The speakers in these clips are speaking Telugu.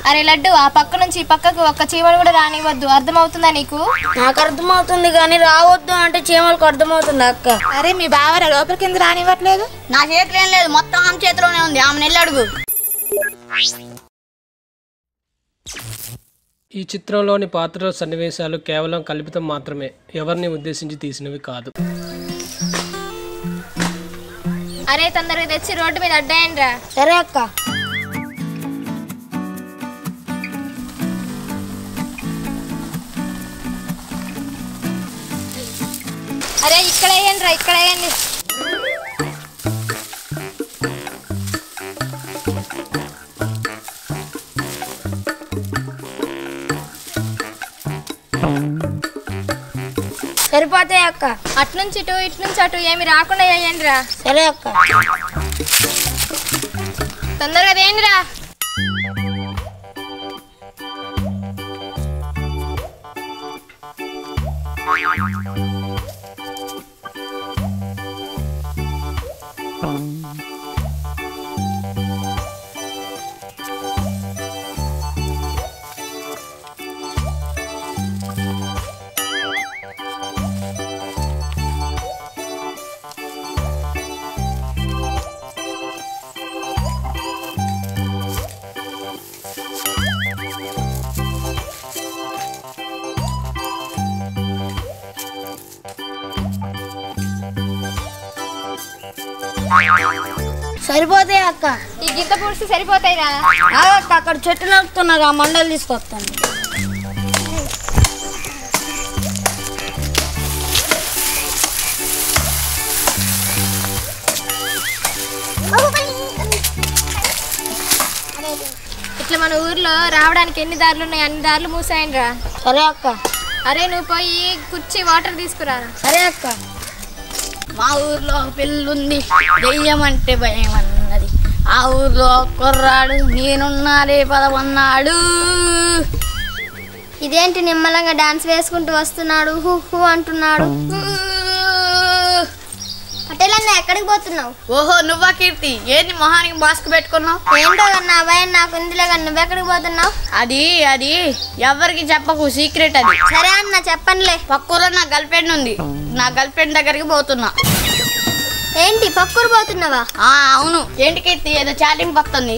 అరే లడ్డు ఆ పక్క నుంచి ఈ పక్కకు ఒక్క చీమలు కూడా రానివ్వద్దు అర్థమవుతుందా నీకు నాకు అర్థమవుతుంది కానీ రావద్దు అంటే చీమలకు అర్థమవుతుంది అక్క అరే మీ బావరా లోపలికి ఎందుకు రానివ్వట్లేదు నా చేతిలో ఏం లేదు మొత్తం ఆమె చేతిలోనే ఉంది ఆమె నెల్లి అడుగు ఈ చిత్రంలోని పాత్రల సన్నివేశాలు కేవలం కల్పితం మాత్రమే ఎవరిని ఉద్దేశించి తీసినవి కాదు అరే తొందరగా తెచ్చి రోడ్డు మీద అడ్డాయండి రా సరే అక్క అరే ఇక్కడ వేయండి రా ఇక్కడ వేయండి సరిపోతాయి అక్క అటు నుంచి ఇటు ఇటు నుంచి అటు ఏమి రాకుండా వేయండి రా సరే అక్క తొందరగా వేయండి రా సరిపోతాయి అక్క ఈ గింత పుడిసి సరిపోతాయి రా ఆగక్క అక్కడ చెట్టు నరుకుతున్నారు ఆ మండలు తీసుకొస్తాను ఇట్లా మన ఊర్లో రావడానికి ఎన్ని దారులు ఉన్నాయి అన్ని దారులు మూసాయండి రా సరే అక్క అరే నువ్వు పోయి కుర్చీ వాటర్ తీసుకురా సరే అక్క మా ఊర్లో ఒక పిల్లు ఉంది దెయ్యం అంటే భయం అన్నది ఆ ఊర్లో ఒక కుర్రాడు నేనున్నాడే పదవన్నాడు ఇదేంటి నిమ్మలంగా డాన్స్ వేసుకుంటూ వస్తున్నాడు హూ హూ అంటున్నాడు పటేలన్న ఎక్కడికి పోతున్నావు ఓహో నువ్వా కీర్తి ఏంటి మొహానికి మాస్క్ పెట్టుకున్నావు ఏంటో కన్నా భయం నాకు ఇందులో కానీ నువ్వు ఎక్కడికి పోతున్నావు అది అది ఎవరికి చెప్పకు సీక్రెట్ అది సరే అన్న చెప్పనులే పక్కూర నా గర్ల్ ఫ్రెండ్ ఉంది నా గర్ల్ ఫ్రెండ్ దగ్గరికి పోతున్నా ఏంటి పక్కూరు పోతున్నావా ఆ అవును ఏంటి కీర్తి ఏదో చాటింగ్ వస్తుంది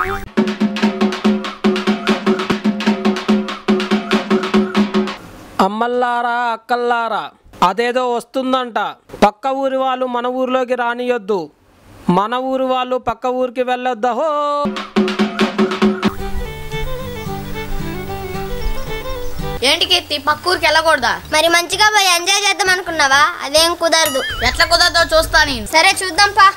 అమ్మల్లారా అక్కల్లారా అదేదో వస్తుందంట పక్క ఊరి వాళ్ళు మన ఊరిలోకి రానియొద్దు మన ఊరి వాళ్ళు పక్క ఊరికి వెళ్ళొద్దహో ఏంటి కీర్తి పక్కూరికి వెళ్ళకూడదా మరి మంచిగా పోయి ఎంజాయ్ చేద్దాం అనుకున్నావా అదేం కుదరదు ఎట్లా కుదరదో చూస్తా నేను సరే చూద్దాం పా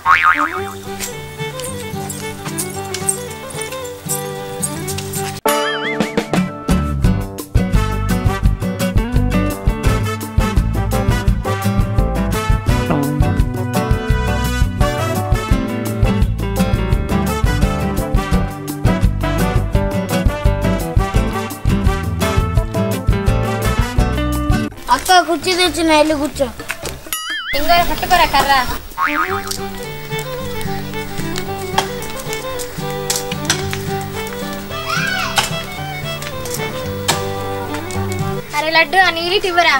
అక్క కుర్చీ తెచ్చిన వెళ్ళి కూర్చో ఇంకో పట్టుకోరా కర్ర అరే లడ్డు ఆ నీళ్ళు ఇవ్వరా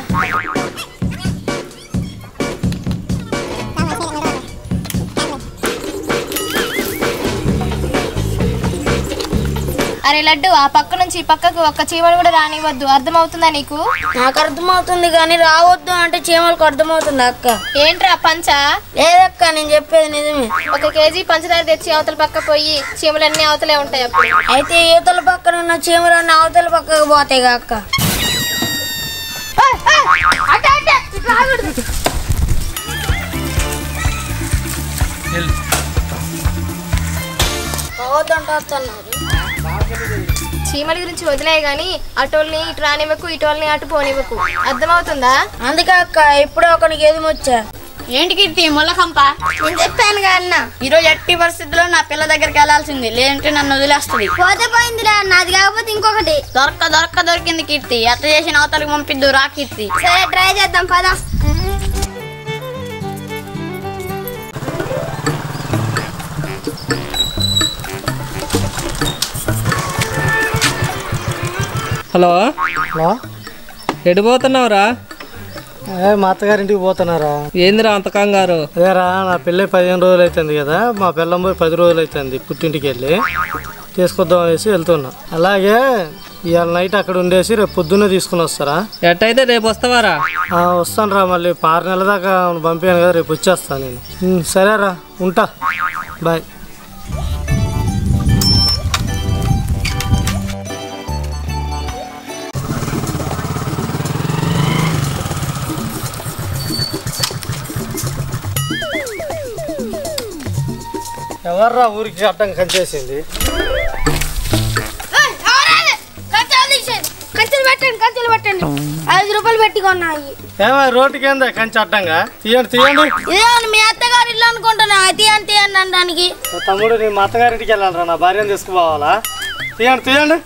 అరే లడ్డు ఆ పక్క నుంచి ఈ పక్కకు ఒక్క చీమలు కూడా రానివ్వద్దు అర్థమవుతుందా నీకు నాకు అర్థమవుతుంది కానీ రావద్దు అంటే చీమలకు అర్థమవుతుంది అక్క ఏంట్రా పంచ లేదక్క నేను చెప్పేది నిజమే ఒక కేజీ పంచదార తెచ్చి అవతల పక్క పోయి చీమలన్నీ అవతలే ఉంటాయి అప్పుడు అయితే ఈతల పక్కన ఉన్న చీమలన్నీ అవతల పక్కకు పోతాయి అక్క పోవద్దంట వస్తున్నారు చీమల గురించి వదిలే గాని అటోల్ని ఇటు రానివ్వకు ఇటోల్ని అటు పోనివ్వకు అర్థమవుతుందా అందుకే అక్క ఇప్పుడే ఒకనికి ఎదుము వచ్చా ఏంటి కీర్తి ముల్లకంప నేను చెప్పాను కదా అన్న ఈ రోజు ఎట్టి పరిస్థితుల్లో నా పిల్ల దగ్గరికి వెళ్ళాల్సింది లేదంటే నన్ను వదిలేస్తుంది పోతే పోయిందిరా నాది కాకపోతే ఇంకొకటి దొరక్క దొరక్క దొరికింది కీర్తి ఎట్లా చేసిన అవతలకి పంపిద్దు రా కీర్తి సరే ట్రై చేద్దాం పదా హలో హలో ఎడిపోతున్నావురా ఏ మా అత్తగారింటికి పోతున్నారా ఏందిరా అంత కంగారు అదేరా నా పెళ్ళి పదిహేను రోజులు అవుతుంది కదా మా పిల్లం పోయి పది రోజులు అవుతుంది పుట్టింటికి వెళ్ళి తీసుకొద్దాం అనేసి వెళ్తున్నా అలాగే ఇవాళ నైట్ అక్కడ ఉండేసి రేపు పొద్దున్నే తీసుకుని వస్తారా ఎట్టయితే రేపు వస్తావారా ఆ, వస్తాను రా మళ్ళీ ఆరు నెలల దాకా పంపాను కదా రేపు వచ్చేస్తాను నేను ఉమ్, సరేరా ఉంటా బాయ్ ఎవర్రా ఊరికి అడ్డం కంచేసింది కంచెలు పెట్టండి కంచెలు పెట్టండి ఐదు రూపాయలు పెట్టుకున్నాయి ఏమో రోడ్డుకి ఏందా కంచి అడ్డంగా తీయండి తీయండి ఇదే మీ అత్తగారి ఇల్లు అనుకుంటున్నా తీయండి తీయండి అనడానికి మా తమ్ముడు నేను మా అత్తగారింటికి వెళ్ళాలరా నా భార్యను తీసుకుపోవాలా తీయండి తీయండి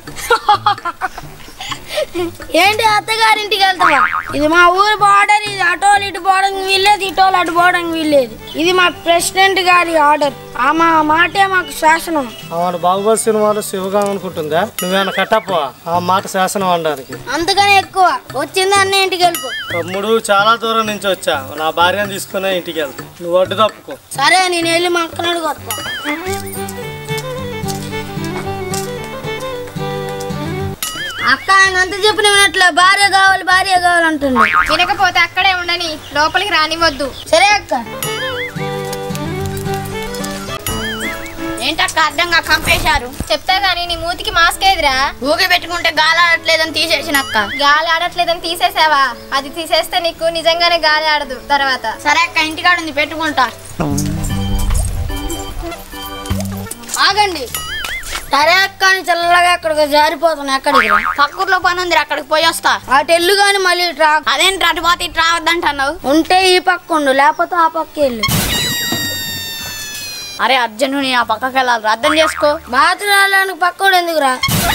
ఏంటి అత్తగారింటికి వెళ్తావా ఇది మా ఊరు బార్డర్ ఇది అటోలు ఇటు పోవడానికి వీల్లేదు ఇటోలు అటు పోవడానికి వీల్లేదు ఇది మా ప్రెసిడెంట్ గారి ఆర్డర్ ఆ మా మాటే మాకు శాసనం ఆమెను బాహుబలి సినిమాలో శివగా అనుకుంటుందా నువ్వేమైనా కట్టప్పవా ఆ మాట శాసనం అనడానికి అంతకనే ఎక్కువ వచ్చింది అన్న ఇంటికి వెళ్ళిపో తమ్ముడు చాలా దూరం నుంచి వచ్చా నా భార్యను తీసుకునే ఇంటికి వెళ్తా నువ్వు అడ్డు తప్పుకో సరే నేను వెళ్ళి మా అక్కనడు కొత్త అక్క ఆయన అంత చెప్పిన వినట్లే భార్య కావాలి భార్య కావాలంటుంది వినకపోతే అక్కడే ఉండని లోపలికి రానివ్వద్దు సరే అక్క ఏంటక్క అర్థంగా కంపేశారు చెప్తా గానీ నీ మూతికి మాస్క్ ఏదిరా ఊకే పెట్టుకుంటే గాలాడట్లేదని తీసేసినక్క గాలి ఆడట్లేదని తీసేసావా అది తీసేస్తే నీకు నిజంగానే గాలి ఆడదు తర్వాత సరే అక్క ఇంటికాడ ఉంది పెట్టుకుంటా ఆగండి సరే అక్క అని చల్లగా అక్కడికి జారిపోతాను ఎక్కడికి పక్కూర్లో పని ఉంది అక్కడికి పోయి వస్తా అటు ఎల్లు కానీ మళ్ళీ ఇటు రా అదేంటి అటు పోతే ఇటు రావద్దంటున్నావు ఉంటే ఈ పక్క ఉండు లేకపోతే ఆ పక్క వెళ్ళు అరే అర్జును నేను ఆ పక్కకి వెళ్ళాలి అర్థం చేసుకో బాత్రూమ్ వెళ్ళడానికి పక్కోడు ఎందుకురా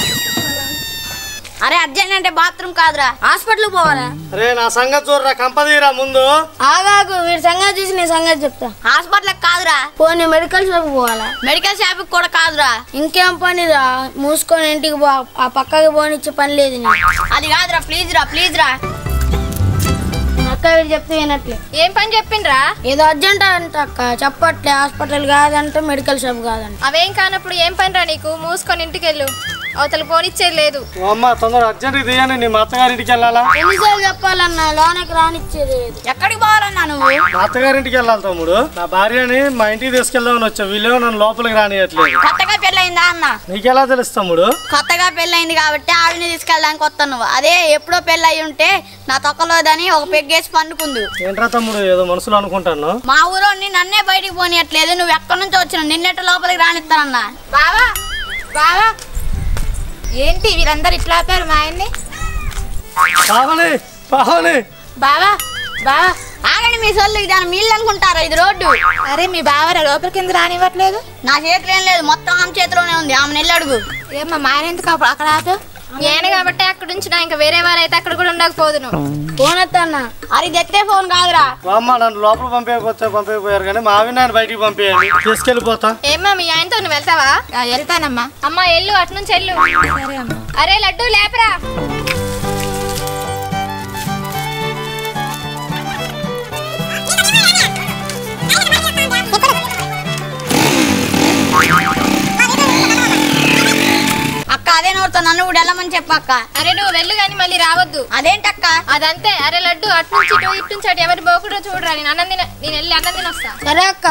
అరే అర్జెంట్ అంటే బాత్రూమ్ కాదురా హాస్పిటల్ పోవాలా అరే నా సంగతి చూడరా కంపదీరా ముందు ఆగాకు వీడి సంగతి చూసి నీ సంగతి చెప్తా హాస్పిటల్ కాదురా పోనీ మెడికల్ షాప్ పోవాలా మెడికల్ షాప్ కూడా కాదురా ఇంకేం పనిరా మూసుకొని ఇంటికి పో ఆ పక్కకి పోనిచ్చే పని లేదు నీకు. అది కాదురా ప్లీజ్ రా ప్లీజ్ రా అక్క వీడు చెప్తే వినట్లే ఏం పని చెప్పిండ్రా ఏదో అర్జెంట్ అంట అక్క చెప్పట్లే హాస్పిటల్ కాదంటే మెడికల్ షాప్ కాదంట అవేం కానప్పుడు ఏం పనిరా నీకు మూసుకొని ఇంటికెళ్ళు అవతల పోనిచ్చేది లేదు ఓ అమ్మ తొందర అర్జెంట్గా తీయండి నీ మా అత్తగారింటికి వెళ్ళాలా ఎన్నిసార్లు చెప్పాలన్నా లోనకి రానిచ్చేది లేదు ఎక్కడికి పోవాలన్నా నువ్వు మా అత్తగారింటికి వెళ్ళాలి తమ్ముడు నా భార్యని మా ఇంటికి తీసుకెళ్దామని వచ్చా వీళ్ళేమో నన్ను లోపలికి రానియట్లేదు కొత్తగా పెళ్ళయిందా అన్న నీకెలా తెలుసు తమ్ముడు కొత్తగా పెళ్ళయింది కాబట్టి ఆవిడని తీసుకెళ్ళడానికి వస్తాను నువ్వు అదే ఎప్పుడో పెళ్ళి అయి ఉంటే నా తొక్కలోదని ఒక పెగ్గేసి పండుకుందు ఏంట్రా తమ్ముడు ఏదో మనసులో అనుకుంటాను మా ఊరోని నన్నే బయటికి పోనీయట్లేదు నువ్వు ఎక్కడి నుంచి వచ్చిన నిన్నెట్ట లోపలికి రానిస్తానన్నా బావా బావా ఏంటి వీరందరు ఇట్లా ఆపారు మా ఆయన్ని పావని పావని బావా బావా ఆగండి మీ సొల్లు ఇది అని మీళ్ళు అనుకుంటారా ఇది రోడ్డు అరే మీ బావరా లోపలికి ఎందుకు రానివ్వట్లేదు నా చేతిలో ఏం లేదు మొత్తం ఆమె చేతిలోనే ఉంది ఆమె నెల్లి అడుగు ఏమ్మా మా ఆయన ఎందుకు అప్పుడు అక్కడ ఆపు నేను కాబట్టి అక్కడ ఉంచిన ఇంకా వేరే వారైతే అక్కడ కూడా ఉండకపోదును ఫోన్ ఎత్తన్నా అది తెచ్చే ఫోన్ కాదురా ఓ అమ్మ నన్ను లోపల పంపేయకపోతే పంపేయపోయారు కానీ మా ఆవిడ ఆయన బయటికి పంపేయండి తీసుకెళ్ళిపోతా ఏమ్మా మీ ఆయనతో నువ్వు వెళ్తావా వెళ్తానమ్మా అమ్మా ఎల్లు అటు నుంచి ఎల్లు అరే లడ్డు లేపరా అక్క అదే నోడుతో నన్ను కూడా వెళ్ళమని చెప్పక్క అరే నువ్వు వెళ్ళు కానీ మళ్ళీ రావద్దు అదేంటక్క అదంతే అరే లడ్డు అటు నుంచి ఇటు ఇటు నుంచి అటు ఎవరు పోకుండా చూడరా నేను అన్నం తిన నేను వెళ్ళి అన్నం తిని వస్తా సరే అక్క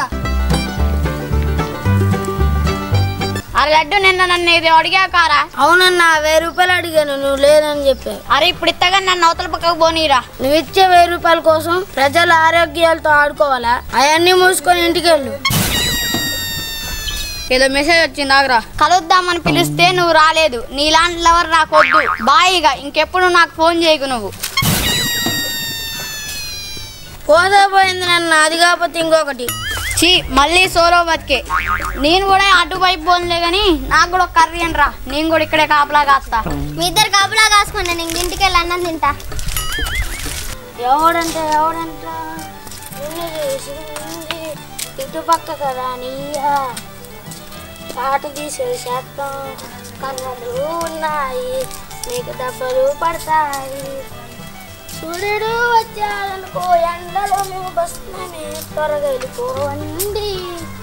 అరే లడ్డు నిన్న నన్ను ఇది అడిగాకారా అవునన్నా వెయ్యి రూపాయలు అడిగాను నువ్వు లేదని చెప్పావు అరే ఇప్పుడు ఇత్తగా నన్ను అవతల పక్కకు పోనీరా నువ్వు ఇచ్చే వెయ్యి రూపాయల కోసం ప్రజల ఆరోగ్యాలతో ఆడుకోవాలా అవన్నీ మూసుకొని ఇంటికి వెళ్ళు ఏదో మెసేజ్ వచ్చింది ఆగ్రా కలుద్దామని పిలిస్తే నువ్వు రాలేదు నీలాంటి లవర్ నాకు వద్దు బాయిగా ఇంకెప్పుడు నాకు ఫోన్ చేయకు నువ్వు పోతే పోయింది నన్ను అది కాకపోతే ఇంకొకటి చీ మళ్ళీ సోలో బతికే నేను కూడా అటువైపు పోన్లే కానీ నాకు కూడా ఒక కర్రీ అని రా నేను కూడా ఇక్కడే కాపలా కాస్తా మీ ఇద్దరు కాపులా కాసుకోండి నేను ఇంటికి వెళ్ళి అన్నం తింటా ఎవడంటే ఎవడంట నిన్ను చేసింది ఇటు పక్క కదా నీయా పాట తీసే శాతం కన్నలు ఉన్నాయి నీకు దెబ్బలు పడతాయి సూర్యుడు వచ్చాడనుకో ఎండలో మేము బస్తున్నామే త్వరగా వెళ్ళిపోవండి